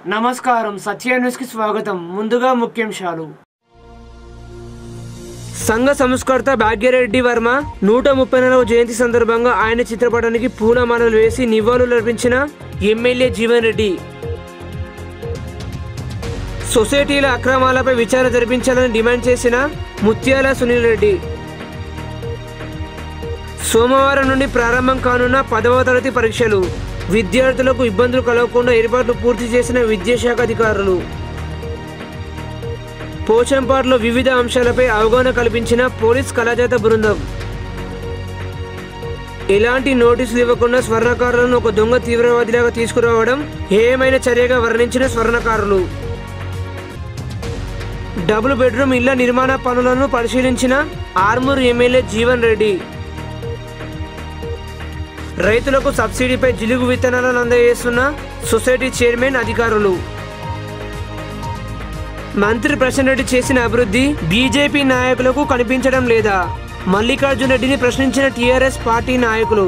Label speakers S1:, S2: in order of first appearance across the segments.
S1: నమస్కారం సత్య న్యూస్ కి స్వాగతం ముందుగా ముఖ్యాంశాలు సంఘ సంస్కర్త భాగ్యరెడ్డి వర్మ నూట ముప్పై నాలుగవ జయంతి సందర్భంగా ఆయన చిత్రపటానికి పూలమాలలు వేసి నివాళులు అర్పించిన ఎమ్మెల్యే జీవన్ రెడ్డి సొసైటీల అక్రమాలపై విచారణ జరిపించాలని డిమాండ్ చేసిన ముత్యాల సునీల్ రెడ్డి సోమవారం నుండి ప్రారంభం కానున్న పదవ తరగతి పరీక్షలు విద్యార్థులకు ఇబ్బందులు కలగకుండా ఏర్పాట్లు పూర్తి చేసిన విద్యాశాఖ అధికారులు పోచంపాట్లో వివిధ అంశాలపై అవగాహన కల్పించిన పోలీస్ కళాజాత బృందం ఎలాంటి నోటీసులు ఇవ్వకుండా స్వర్ణకారులను ఒక దొంగ తీవ్రవాదిలాగా తీసుకురావడం ఏమైన చర్యగా వర్ణించిన స్వర్ణకారులు డబుల్ బెడ్రూమ్ ఇళ్ల నిర్మాణ పనులను పరిశీలించిన ఆర్మూర్ ఎమ్మెల్యే జీవన్ రెడ్డి రైతులకు సబ్సిడీపై జిలుగు విత్తనాలను అందజేస్తున్న సొసైటీ చైర్మన్ అధికారులు మంత్రి ప్రసన్న రెడ్డి చేసిన అభివృద్ధి బీజేపీ నాయకులకు కనిపించడం లేదా మల్లికార్జున రెడ్డిని ప్రశ్నించిన టీఆర్ఎస్ పార్టీ నాయకులు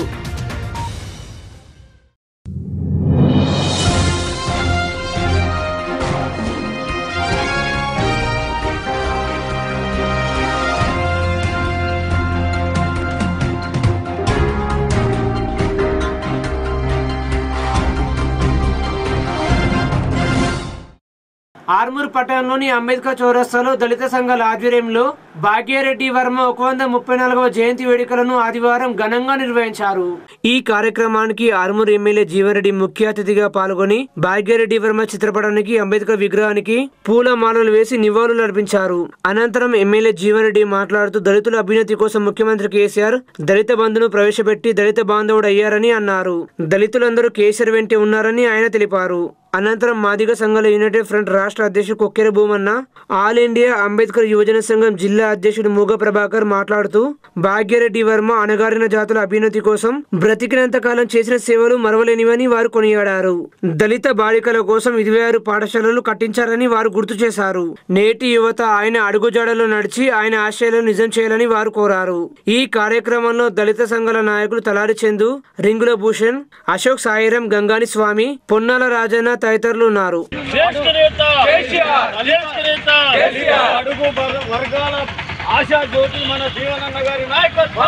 S1: ఆర్మూర్ పట్టణంలోని అంబేద్కర్ చౌరస్తాలో దళిత సంఘాల ఆధ్వర్యంలో భాగ్యారెడ్డి వర్మ ఒక వంద ముప్పై నాలుగవ జయంతి వేడుకలను ఆదివారం ఘనంగా నిర్వహించారు ఈ కార్యక్రమానికి ఆర్మూర్ ఎమ్మెల్యే జీవరెడ్డి ముఖ్య అతిథిగా పాల్గొని భాగ్యారెడ్డి వర్మ చిత్రపటానికి అంబేద్కర్ విగ్రహానికి పూల మాలలు వేసి నివాళులు అర్పించారు అనంతరం ఎమ్మెల్యే జీవరెడ్డి మాట్లాడుతూ దళితుల అభ్యున్నతి కోసం ముఖ్యమంత్రి కేసీఆర్ దళిత బంధును ప్రవేశపెట్టి దళిత బాంధవుడు అయ్యారని అన్నారు దళితులందరూ కేసీఆర్ వెంటే ఉన్నారని ఆయన తెలిపారు అనంతరం మాదిగ సంఘాల యునైటెడ్ ఫ్రంట్ రాష్ట్ర అధ్యక్షుడు కొక్కెర భూమన్న ఆల్ ఇండియా అంబేద్కర్ యువజన సంఘం జిల్లా అధ్యక్షుడు మూగ ప్రభాకర్ మాట్లాడుతూ భాగ్యరెడ్డి వర్మ అణగారిన జాతుల అభ్యున్నతి కోసం బ్రతికినంత కాలం చేసిన సేవలు మరవలేనివని వారు కొనియాడారు దళిత బాలికల కోసం ఇరవై ఆరు పాఠశాలలు కట్టించారని వారు గుర్తు చేశారు నేటి యువత ఆయన అడుగుజాడలో నడిచి ఆయన ఆశయాలను నిజం చేయాలని వారు కోరారు ఈ కార్యక్రమంలో దళిత సంఘాల నాయకులు తలారి చందు రింగుల భూషణ్ అశోక్ సాయిరం గంగాని స్వామి పొన్నాల రాజన్న తదితరులు ఉన్నారు
S2: శ్రేష్ఠ నేత శ్రేష్ఠ నేత అడుగు వర్గ- వర్గాల ఆశా జ్యోతి మన జీవనన్న గారి నాయకత్వం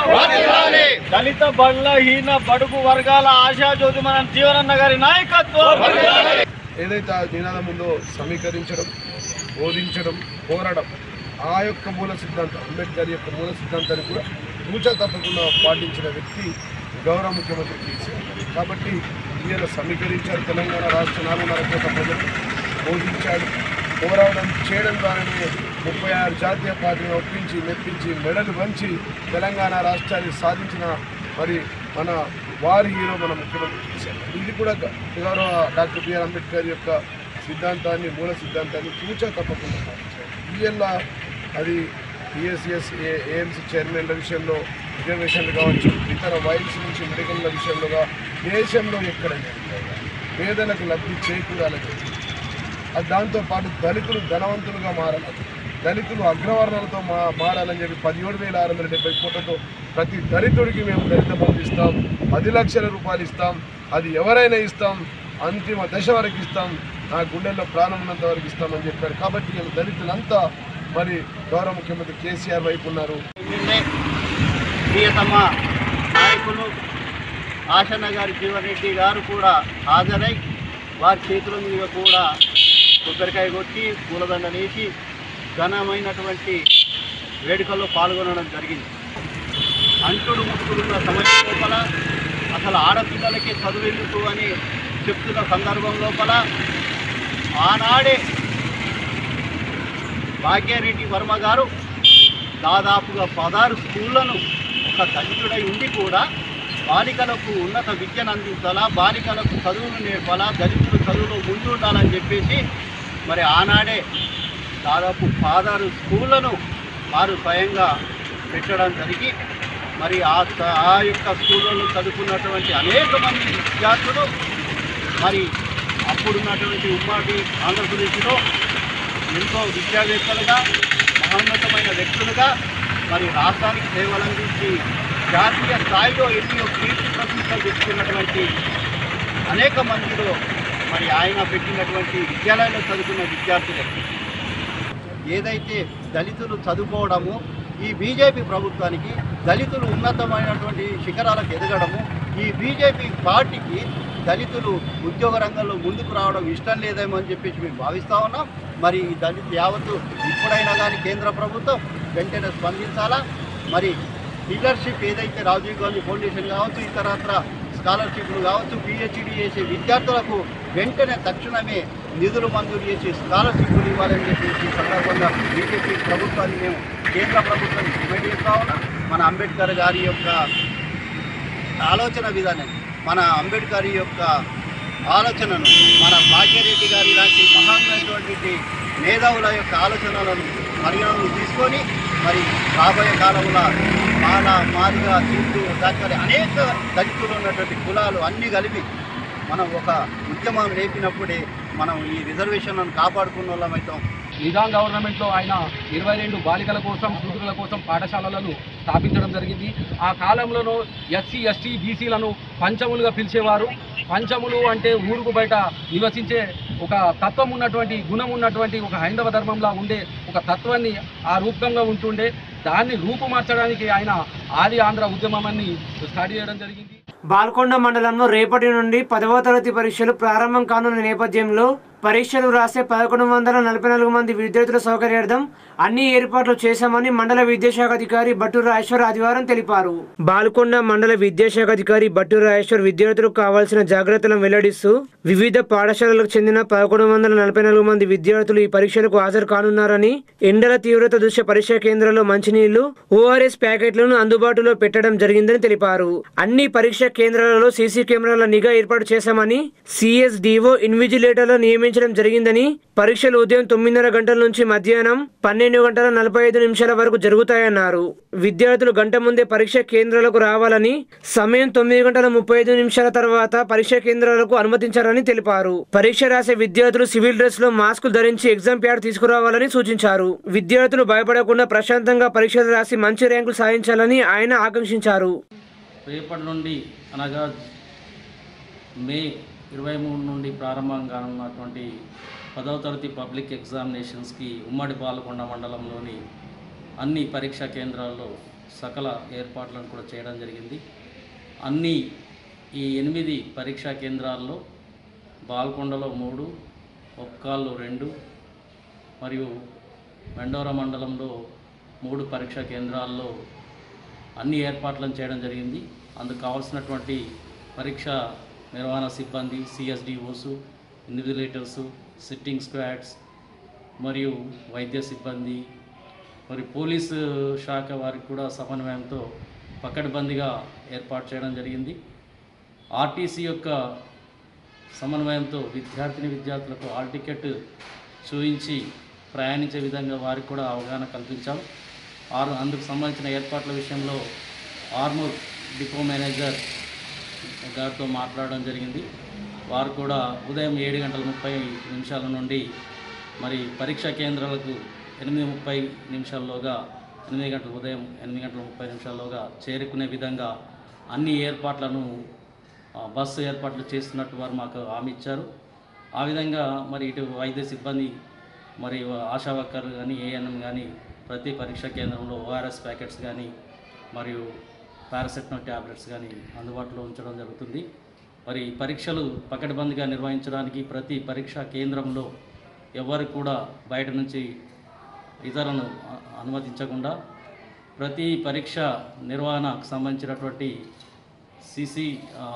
S2: దళిత బలహీన బడుగు వర్గాల ఆశా జ్యోతి మన జీవనన్న గారి నాయకత్వం
S3: ఏదైతే ఆ నినాదం ఉందో సమీకరించడం బోధించడం కోరడం ఆ యొక్క మూల సిద్ధాంతం అంబేద్కర్ యొక్క మూల సిద్ధాంతాన్ని కూడా తూచా తప్పకుండా పాటించిన వ్యక్తి గౌరవ ముఖ్యమంత్రి కేసీఆర్ కాబట్టి ఈయన సమీకరించారు తెలంగాణ రాష్ట్ర నాలుగున్నర కోట్ల ప్రజలు బోధించాడు పోరాటం చేయడం ద్వారానే ముప్పై ఆరు జాతీయ పార్టీని ఒప్పించి మెప్పించి మెడలు వంచి తెలంగాణ రాష్ట్రాన్ని సాధించిన మరి మన వారి హీరో మన ముఖ్యమంత్రి కేసీఆర్ ఇది కూడా గ- గౌరవ డాక్టర్ బిఆర్ అంబేద్కర్ యొక్క సిద్ధాంతాన్ని మూల సిద్ధాంతాన్ని తూచా తప్పకుండా పాటించారు ఈఎల్ల అది పిఎస్సిఎస్ ఏఎంసీ చైర్మన్ల విషయంలో రిజర్వేషన్లు కావచ్చు ఇతర వైల్స్ నుంచి మెడికల్ల విషయంలోగా దేశంలో ఎక్కడైనా పేదలకు లబ్ధి చేకూరాలని అది దాంతోపాటు దళితులు ధనవంతులుగా మారాలి దళితులు అగ్రవర్ణాలతో మా మారాలని చెప్పి పదిహేడు వేల ఆరు వందల డెబ్బై కోట్లతో ప్రతి దళితుడికి మేము దళిత బంధు ఇస్తాం పది లక్షల రూపాయలు ఇస్తాం అది ఎవరైనా ఇస్తాం అంతిమ దశ వరకు ఇస్తాం నా గుండెల్లో ప్రాణం ఉన్నంత వరకు ఇస్తామని చెప్పారు కాబట్టి మేము దళితులంతా మరి గౌరవ ముఖ్యమంత్రి కేసీఆర్ వైపు ఉన్నారు
S2: నిన్నే ప్రియతమ నాయకులు ఆశన్న గారి జీవరెడ్డి గారు కూడా హాజరై వారి చేతుల మీద కూడా కొబ్బరికాయ కొట్టి పూలదండ నేసి ఘనమైనటువంటి వేడుకల్లో పాల్గొనడం జరిగింది అంటుడు ముట్టుడున్న సమయం లోపల అసలు ఆడపిల్లలకి చదువెందుకు అని చెప్తున్న సందర్భం లోపల ఆనాడే భాగ్యారెడ్డి వర్మ గారు దాదాపుగా పదహారు స్కూళ్లను ఒక దళితుడై ఉండి కూడా బాలికలకు ఉన్నత విద్యను అందించాలా బాలికలకు చదువులు నేర్పాలా దళితులు చదువులో ముందు ఉండాలని చెప్పేసి మరి ఆనాడే దాదాపు పదహారు స్కూళ్లను వారు స్వయంగా పెట్టడం జరిగి మరి ఆ స- ఆ యొక్క స్కూళ్ళలో చదువుకున్నటువంటి అనేక మంది విద్యార్థులు మరి అప్పుడున్నటువంటి ఉమ్మడి ఆంధ్రప్రదేశ్లో ఎంతో విద్యావేత్తలుగా మహోన్నతమైన వ్యక్తులుగా మరి రాష్ట్రానికి సేవలు అందించి జాతీయ స్థాయిలో ఎన్నో కీర్తి ప్రతిష్టలు తెచ్చుకున్నటువంటి అనేక మందిలో మరి ఆయన పెట్టినటువంటి విద్యాలయంలో చదువుకున్న విద్యార్థులే ఏదైతే దళితులు చదువుకోవడము ఈ బీజేపీ ప్రభుత్వానికి దళితులు ఉన్నతమైనటువంటి శిఖరాలకు ఎదగడము ఈ బీజేపీ పార్టీకి దళితులు ఉద్యోగ రంగంలో ముందుకు రావడం ఇష్టం లేదేమో అని చెప్పేసి మేము భావిస్తూ ఉన్నాం మరి ఈ దళిత యావత్తు ఇప్పుడైనా కానీ కేంద్ర ప్రభుత్వం వెంటనే స్పందించాలా మరి లీడర్షిప్ ఏదైతే రాజీవ్ గాంధీ ఫౌండేషన్ కావచ్చు ఇతరత్ర స్కాలర్షిప్లు కావచ్చు పిహెచ్డి చేసే విద్యార్థులకు వెంటనే తక్షణమే నిధులు మంజూరు చేసి స్కాలర్షిప్లు ఇవ్వాలని చెప్పేసి ఈ సందర్భంగా బీజేపీ ప్రభుత్వాన్ని మేము కేంద్ర ప్రభుత్వాన్ని డిమాండ్ చేస్తా ఉన్నాం మన అంబేద్కర్ గారి యొక్క ఆలోచన విధానం మన అంబేద్కర్ యొక్క ఆలోచనను మన భాగ్యరెడ్డి గారి లాంటి మహాన్నటువంటి మేధావుల యొక్క ఆలోచనలను పరిగణనలు తీసుకొని మరి రాబోయే కాలంలో మాల మాదిగా సింధు దాకా అనేక దళితులు ఉన్నటువంటి కులాలు అన్నీ కలిపి మనం ఒక ఉద్యమం లేపినప్పుడే మనం ఈ రిజర్వేషన్లను కాపాడుకున్న వాళ్ళమైతాం
S4: నిజాం గవర్నమెంట్లో ఆయన ఇరవై రెండు బాలికల కోసం కూతురుల కోసం పాఠశాలలను స్థాపించడం జరిగింది ఆ కాలంలోనూ ఎస్సీ ఎస్టీ బీసీలను పంచములుగా పిలిచేవారు పంచములు అంటే ఊరుకు బయట నివసించే ఒక తత్వం ఉన్నటువంటి గుణం ఉన్నటువంటి ఒక హైందవ ధర్మంలా ఉండే ఒక తత్వాన్ని ఆ రూపంగా ఉంటుండే దాన్ని రూపుమార్చడానికి ఆయన ఆది ఆంధ్ర ఉద్యమాన్ని స్టార్ట్ చేయడం జరిగింది
S1: బాల్కొండ మండలంలో రేపటి నుండి పదవ తరగతి పరీక్షలు ప్రారంభం కానున్న నేపథ్యంలో పరీక్షలు రాసే పదకొండు వందల నలభై నాలుగు మంది విద్యార్థుల సౌకర్యార్థం అన్ని ఏర్పాట్లు చేశామని మండల విద్యాశాఖ అధికారి బట్టు రాజేశ్వర్ ఆదివారం తెలిపారు బాల్కొండ మండల విద్యాశాఖ అధికారి బట్టు రాజేశ్వర్ విద్యార్థులకు కావాల్సిన జాగ్రత్తలను వెల్లడిస్తూ వివిధ పాఠశాలలకు చెందిన పదకొండు వందల నలభై నాలుగు మంది విద్యార్థులు ఈ పరీక్షలకు హాజరు కానున్నారని ఎండల తీవ్రత దృష్ట్యా పరీక్షా కేంద్రాల్లో మంచినీళ్లు ఓఆర్ఎస్ ప్యాకెట్లను అందుబాటులో పెట్టడం జరిగిందని తెలిపారు అన్ని పరీక్షా కేంద్రాలలో సీసీ కెమెరాల నిఘా ఏర్పాటు చేశామని సిఎస్డిఓ ఇన్విజిలేటర్లు నియమించడం జరిగిందని పరీక్షలు ఉదయం తొమ్మిదిన్నర గంటల నుంచి మధ్యాహ్నం పన్నెండు గంటల నలభై ఐదు నిమిషాల వరకు జరుగుతాయన్నారు విద్యార్థులు గంట ముందే పరీక్ష కేంద్రాలకు రావాలని సమయం తొమ్మిది గంటల ముప్పై ఐదు నిమిషాల తర్వాత పరీక్ష కేంద్రాలకు అనుమతించారని తెలిపారు పరీక్ష రాసే విద్యార్థులు సివిల్ డ్రెస్ లో మాస్కులు ధరించి ఎగ్జామ్ ప్యాడ్ తీసుకురావాలని సూచించారు విద్యార్థులు భయపడకుండా ప్రశాంతంగా పరీక్షలు రాసి మంచి ర్యాంకులు సాధించాలని ఆయన ఆకాంక్షించారు
S5: రేపటి నుండి అనగా మే ఇరవై మూడు నుండి ప్రారంభం కానున్నటువంటి పదవ తరగతి పబ్లిక్ ఎగ్జామినేషన్స్కి ఉమ్మడి పాలకొండ మండలంలోని అన్ని పరీక్షా కేంద్రాల్లో సకల ఏర్పాట్లను కూడా చేయడం జరిగింది అన్ని ఈ ఎనిమిది పరీక్షా కేంద్రాల్లో బాల్కొండలో మూడు ఒక్కాళ్ళు రెండు మరియు మెండోర మండలంలో మూడు పరీక్షా కేంద్రాల్లో అన్ని ఏర్పాట్లను చేయడం జరిగింది అందుకు కావాల్సినటువంటి పరీక్ష నిర్వహణ సిబ్బంది సిఎస్డిఓస్ ఇన్విజిలేటర్స్ సిట్టింగ్ స్క్వాడ్స్ మరియు వైద్య సిబ్బంది మరి పోలీసు శాఖ వారికి కూడా సమన్వయంతో పకడ్బందీగా ఏర్పాటు చేయడం జరిగింది ఆర్టీసీ యొక్క సమన్వయంతో విద్యార్థిని విద్యార్థులకు హాల్ టికెట్ చూపించి ప్రయాణించే విధంగా వారికి కూడా అవగాహన కల్పించాం ఆరు అందుకు సంబంధించిన ఏర్పాట్ల విషయంలో ఆర్మూర్ డిపో మేనేజర్ గారితో మాట్లాడడం జరిగింది వారు కూడా ఉదయం ఏడు గంటల ముప్పై నిమిషాల నుండి మరి పరీక్షా కేంద్రాలకు ఎనిమిది ముప్పై నిమిషాల్లోగా ఎనిమిది గంటల ఉదయం ఎనిమిది గంటల ముప్పై నిమిషాల్లోగా చేరుకునే విధంగా అన్ని ఏర్పాట్లను ఆ, బస్సు ఏర్పాట్లు చేస్తున్నట్టు వారు మాకు హామీ ఇచ్చారు ఆ విధంగా మరి ఇటు వైద్య సిబ్బంది మరి ఆశా వర్కర్లు కానీ ఏఎన్ఎం కానీ ప్రతి పరీక్షా కేంద్రంలో ఓఆర్ఎస్ ప్యాకెట్స్ కానీ మరియు పారాసెటమాల్ ట్యాబ్లెట్స్ కానీ అందుబాటులో ఉంచడం జరుగుతుంది మరి పరీక్షలు పకడ్బందీగా నిర్వహించడానికి ప్రతి పరీక్షా కేంద్రంలో ఎవరు కూడా బయట నుంచి ఇతరులను అ- అనుమతించకుండా ప్రతి పరీక్ష నిర్వహణకు సంబంధించినటువంటి సీసీ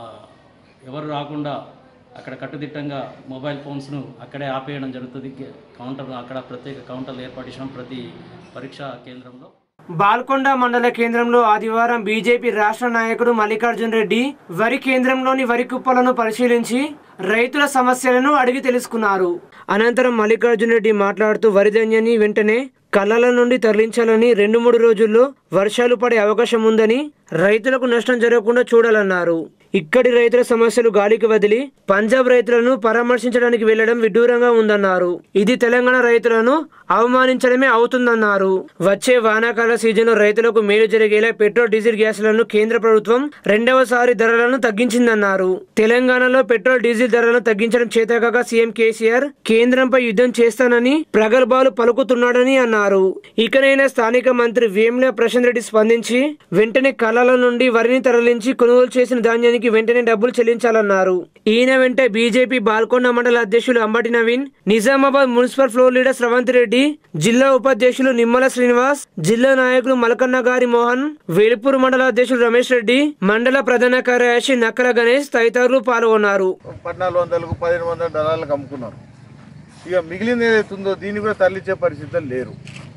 S5: ఎవరు రాకుండా అక్కడ కట్టుదిట్టంగా మొబైల్ ఫోన్స్ను అక్కడే ఆపేయడం జరుగుతుంది కౌంటర్ అక్కడ ప్రత్యేక కౌంటర్లు ఏర్పాటు చేసాం ప్రతి పరీక్షా కేంద్రంలో
S1: బాల్కొండ మండల కేంద్రంలో ఆదివారం బీజేపీ రాష్ట్ర నాయకుడు మల్లికార్జున్ రెడ్డి వరి కేంద్రంలోని వరి కుప్పలను పరిశీలించి రైతుల సమస్యలను అడిగి తెలుసుకున్నారు అనంతరం మల్లికార్జున్ రెడ్డి మాట్లాడుతూ వరి ధాన్యాన్ని వెంటనే కళ్ళల నుండి తరలించాలని రెండు మూడు రోజుల్లో వర్షాలు పడే అవకాశం ఉందని రైతులకు నష్టం జరగకుండా చూడాలన్నారు ఇక్కడి రైతుల సమస్యలు గాలికి వదిలి పంజాబ్ రైతులను పరామర్శించడానికి వెళ్లడం విడ్డూరంగా ఉందన్నారు ఇది తెలంగాణ రైతులను అవమానించడమే అవుతుందన్నారు వచ్చే వానాకాల సీజన్లో రైతులకు మేలు జరిగేలా పెట్రోల్ డీజిల్ గ్యాస్లను కేంద్ర ప్రభుత్వం రెండవసారి ధరలను తగ్గించిందన్నారు తెలంగాణలో పెట్రోల్ డీజిల్ ధరలను తగ్గించడం చేతకాక సీఎం కేసీఆర్ కేంద్రంపై యుద్ధం చేస్తానని ప్రగల్భాలు పలుకుతున్నాడని అన్నారు ఇకనైనా స్థానిక మంత్రి వేముల ప్రశాంత్ రెడ్డి స్పందించి వెంటనే కళల నుండి వరిని తరలించి కొనుగోలు చేసిన ధాన్యానికి వెంటనే డబ్బులు చెల్లించాలన్నారు ఈయన వెంట బీజేపీ బాల్కొండ మండల అధ్యక్షులు Ambati Naveen Nizamabad municipal floor leader Sravanthi Reddy జిల్లా ఉపాధ్యక్షులు నిమ్మల శ్రీనివాస్ జిల్లా నాయకులు మలకన్న గారి మోహన్ వేలుపూర్ మండల అధ్యక్షులు రమేష్ రెడ్డి మండల ప్రధాన కార్యదర్శి నక్కల గణేష్ తదితరులు పాల్గొన్నారు
S6: పద్నాలుగు వందలకు పదిహేను వందల డాలర్లకు అమ్ముకున్నారు ఇక మిగిలింది ఏదైతే ఉందో దీన్ని కూడా తరలించే పరిస్థితులు లేరు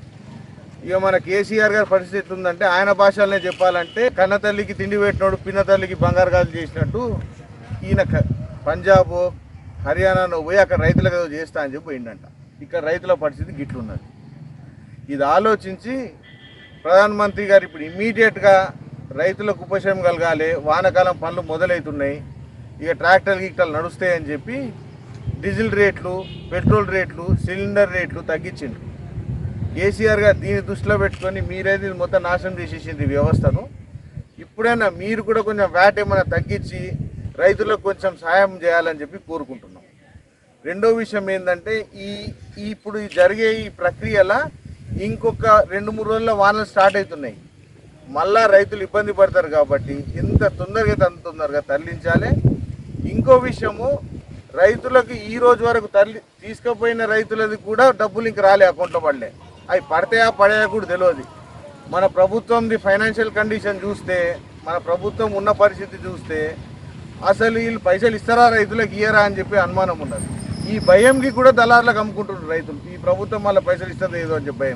S6: ఇక మన కేసీఆర్ గారి పరిస్థితి ఎట్లుందంటే ఆయన భాషలనే చెప్పాలంటే కన్న తల్లికి తిండి పెట్టినోడు పిన్న తల్లికి బంగారు గాజు చేసినట్టు ఈయన క- పంజాబ్ హర్యానాలో పోయి అక్కడ రైతులకు ఏదో చేస్తా అని చెప్పి పోయిండంట ఇక్కడ రైతుల పరిస్థితి గిట్లున్నది ఇది ఆలోచించి ప్రధానమంత్రి గారు ఇప్పుడు ఇమ్మీడియట్గా రైతులకు ఉపశమనం కలగాలి వానాకాలం పనులు మొదలవుతున్నాయి ఇక ట్రాక్టర్లు గిక్టర్లు నడుస్తాయని చెప్పి డీజిల్ రేట్లు పెట్రోల్ రేట్లు సిలిండర్ రేట్లు తగ్గించిండు కేసీఆర్ గారు దీన్ని దృష్టిలో పెట్టుకొని మీరైతే ఇది మొత్తం నాశనం చేసేసింది ఈ వ్యవస్థను ఇప్పుడైనా మీరు కూడా కొంచెం వ్యాట్ ఏమైనా తగ్గించి రైతులకు కొంచెం సాయం చేయాలని చెప్పి కోరుకుంటున్నాం రెండో విషయం ఏంటంటే ఈ ఈ ఇప్పుడు ఈ జరిగే ఈ ప్రక్రియల ఇంకొక రెండు మూడు రోజుల్లో వానలు స్టార్ట్ అవుతున్నాయి మళ్ళా రైతులు ఇబ్బంది పడతారు కాబట్టి ఎంత తొందరగా అయితే అంత తొందరగా తరలించాలి ఇంకో విషయము రైతులకు ఈ రోజు వరకు తరలి తీసుకుపోయిన రైతులది కూడా డబ్బులు ఇంక రాలే అకౌంట్లో పడలే అవి పడతాయా పడాయా కూడా తెలియదు మన ప్రభుత్వంది ఫైనాన్షియల్ కండిషన్ చూస్తే మన ప్రభుత్వం ఉన్న పరిస్థితి చూస్తే అసలు వీళ్ళు పైసలు ఇస్తారా రైతులకు ఇయ్యరా అని చెప్పి అనుమానం ఉన్నది ఈ భయంకి కూడా దళారులకు అమ్ముకుంటున్నారు రైతులు ఈ ప్రభుత్వం మళ్ళీ పైసలు ఇస్తుంది ఏదో అని చెప్పి భయం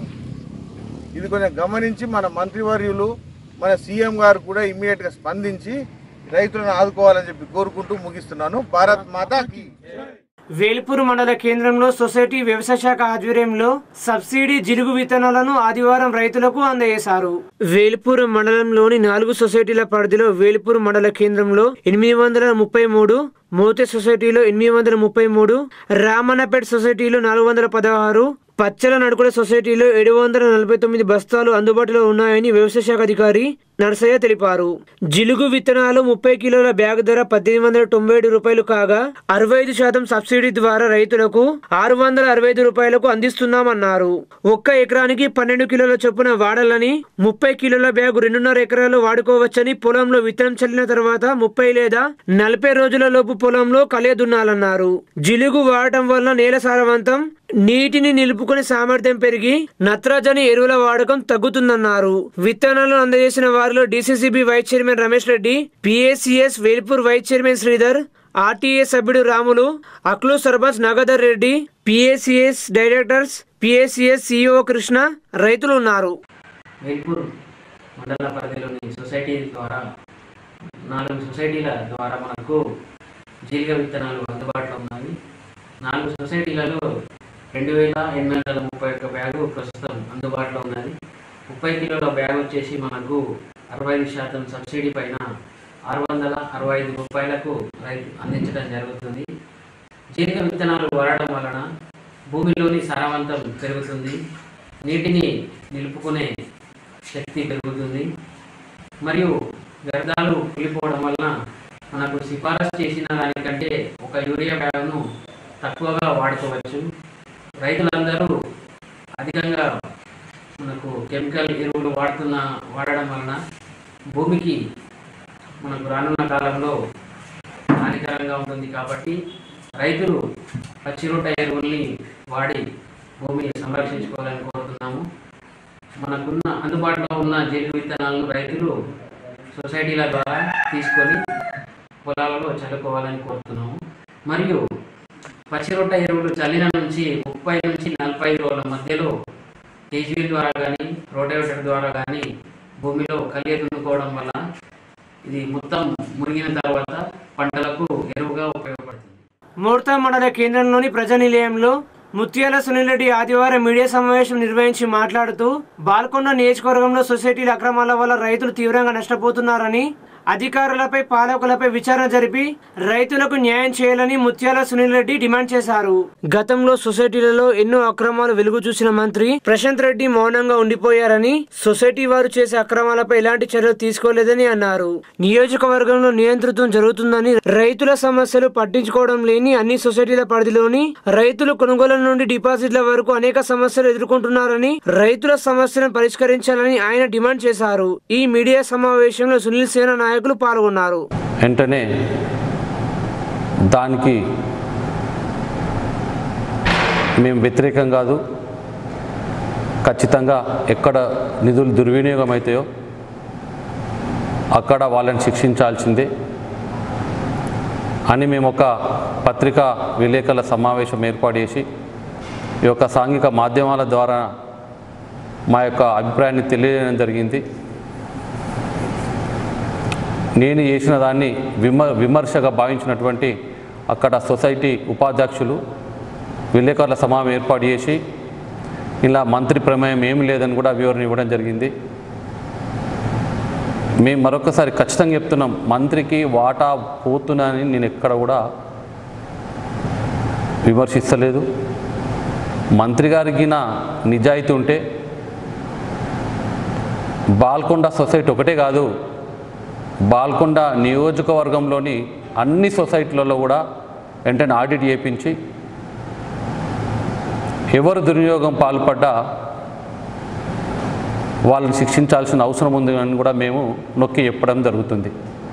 S6: ఇది కొంచెం గమనించి మన మంత్రివర్యులు మన సీఎం గారు కూడా ఇమ్మీడియట్గా స్పందించి రైతులను ఆదుకోవాలని చెప్పి కోరుకుంటూ ముగిస్తున్నాను భారత్ మాతాకి
S1: వేల్పూర్ మండల కేంద్రంలో సొసైటీ వ్యవసాయ శాఖ ఆధ్వర్యంలో సబ్సిడీ జిలుగు విత్తనాలను ఆదివారం రైతులకు అందజేశారు వేల్పూర్ మండలంలోని నాలుగు సొసైటీల పరిధిలో వేల్పూర్ మండల కేంద్రంలో ఎనిమిది వందల ముప్పై మూడు మోతే సొసైటీలో ఎనిమిది వందల ముప్పై మూడు రామన్నపేట సొసైటీలో నాలుగు వందల పదహారు పచ్చల నడుకుల సొసైటీలో ఏడు వందల నలభై తొమ్మిది బస్తాలు అందుబాటులో ఉన్నాయని వ్యవసాయ శాఖ అధికారి నరసయ్య తెలిపారు జిలుగు విత్తనాలు ముప్పై కిలోల బ్యాగ్ ధర పద్దెనిమిది వందల తొంభై ఏడు రూపాయలు కాగా అరవై ఐదు శాతం సబ్సిడీ ద్వారా రైతులకు ఆరు వందల అరవై ఐదు రూపాయలకు అందిస్తున్నామన్నారు ఒక్క ఎకరానికి పన్నెండు కిలోల చొప్పున వాడాలని ముప్పై కిలోల బ్యాగు రెండున్నర ఎకరాలు వాడుకోవచ్చని పొలంలో విత్తనం చల్లిన తర్వాత ముప్పై లేదా నలభై రోజుల లోపు పొలంలో కలియ దున్నాలన్నారు జిలుగు వాడటం వల్ల నేల సారవంతం నీటిని నిలుపుకునే సామర్థ్యం పెరిగి నత్రజని ఎరువుల వాడకం తగ్గుతుందన్నారు విత్తనాలు అందజేసిన వారిలో DCCB vice chairman Ramesh Reddy PACS Velpur vice chairman Sridhar RTA సభ్యుడు రాములు అక్లు sarpanch Nagadar Reddy PACS directors PACS CEO Krishna రైతులు ఉన్నారు
S7: వేల్పూర్ మండల పరిధిలోని సొసైటీ ద్వారా నాలుగు సొసైటీల ద్వారా మనకు జీలిక విత్తనాలు అందుబాటులో ఉన్నాయి నాలుగు సొసైటీలలో రెండు వేల ఎనిమిది వందల ముప్పై ఒక్క బ్యాగు ప్రస్తుతం అందుబాటులో ఉన్నది ముప్పై కిలోల బ్యాగ్ వచ్చేసి మనకు అరవై ఐదు శాతం సబ్సిడీ పైన ఆరు వందల అరవై ఐదు రూపాయలకు రైతు అందించడం జరుగుతుంది జీలిక విత్తనాలు వాడడం వలన భూమిలోని సారవంతం పెరుగుతుంది నీటిని నిలుపుకునే శక్తి పెరుగుతుంది మరియు వ్యర్థాలు కూలిపోవడం వలన మనకు సిఫారసు చేసిన దానికంటే ఒక యూరియా బ్యాగ్ను తక్కువగా వాడుకోవచ్చు రైతులందరూ అధికంగా మనకు కెమికల్ ఎరువులు వాడుతున్న వాడడం వలన భూమికి మనకు రానున్న కాలంలో హానికరంగా ఉంటుంది కాబట్టి రైతులు పచ్చిరొట్ట ఎరువుల్ని వాడి భూమిని సంరక్షించుకోవాలని కోరుతున్నాము మనకున్న అందుబాటులో ఉన్న జీవి విత్తనాలను రైతులు సొసైటీల ద్వారా తీసుకొని పొలాలలో చల్లుకోవాలని కోరుతున్నాము మరియు పచ్చిరొట్ట ఎరువులు చల్లిన నుంచి ముప్పై నుంచి నలభై రోజుల మధ్యలో కేజీల ద్వారా కానీ రోటేవేటర్ ద్వారా కానీ భూమిలో కలియ దున్నుకోవడం వల్ల ఇది మొత్తం మురిగిన తర్వాత పంటలకు ఎరువుగా ఉపయోగపడుతుంది
S1: మూర్తా మండల కేంద్రంలోని ప్రజా నిలయంలో ముత్యాల సునీల్ రెడ్డి ఆదివారం మీడియా సమావేశం నిర్వహించి మాట్లాడుతూ బాల్కొండ నియోజకవర్గంలో సొసైటీల అక్రమాల వల్ల రైతులు తీవ్రంగా నష్టపోతున్నారని అధికారులపై పాలకులపై విచారణ జరిపి రైతులకు న్యాయం చేయాలని ముత్యాల సునీల్ రెడ్డి డిమాండ్ చేశారు గతంలో సొసైటీలలో ఎన్నో అక్రమాలు వెలుగు చూసిన మంత్రి ప్రశాంత్ రెడ్డి మౌనంగా ఉండిపోయారని సొసైటీ వారు చేసే అక్రమాలపై ఎలాంటి చర్యలు తీసుకోలేదని అన్నారు నియోజకవర్గంలో నియంత్రితం జరుగుతుందని రైతుల సమస్యలు పట్టించుకోవడం లేని అన్ని సొసైటీల పరిధిలోని రైతులు కొనుగోలు నుండి డిపాజిట్ల వరకు అనేక సమస్యలు ఎదుర్కొంటున్నారని రైతుల సమస్యలను పరిష్కరించాలని ఆయన డిమాండ్ చేశారు ఈ మీడియా సమావేశంలో సునీల్ సేన నాయకులు పాల్గొన్నారు
S8: వెంటనే దానికి మేము వ్యతిరేకం కాదు ఖచ్చితంగా ఎక్కడ నిధులు దుర్వినియోగం అవుతాయో అక్కడ వాళ్ళని శిక్షించాల్సిందే అని మేము ఒక పత్రికా విలేకరుల సమావేశం ఏర్పాటు చేసి ఈ యొక్క సాంఘిక మాధ్యమాల ద్వారా మా యొక్క అభిప్రాయాన్ని తెలియజేయడం జరిగింది నేను చేసిన దాన్ని విమ విమర్శగా భావించినటువంటి అక్కడ సొసైటీ ఉపాధ్యక్షులు విలేకరుల సమావేశం ఏర్పాటు చేసి ఇలా మంత్రి ప్రమేయం ఏమి లేదని కూడా వివరణ ఇవ్వడం జరిగింది మేము మరొకసారి ఖచ్చితంగా చెప్తున్నాం మంత్రికి వాటా పోతున్నానని నేను ఎక్కడ కూడా విమర్శిస్తలేదు మంత్రి గారికి నా నిజాయితీ ఉంటే బాల్కొండ సొసైటీ ఒకటే కాదు బాల్కొండ నియోజకవర్గంలోని అన్ని సొసైటీలలో కూడా వెంటనే ఆడిట్ చేయించి ఎవరు దుర్వినియోగం పాల్పడ్డా వాళ్ళని శిక్షించాల్సిన అవసరం ఉంది అని కూడా మేము నొక్కి చెప్పడం జరుగుతుంది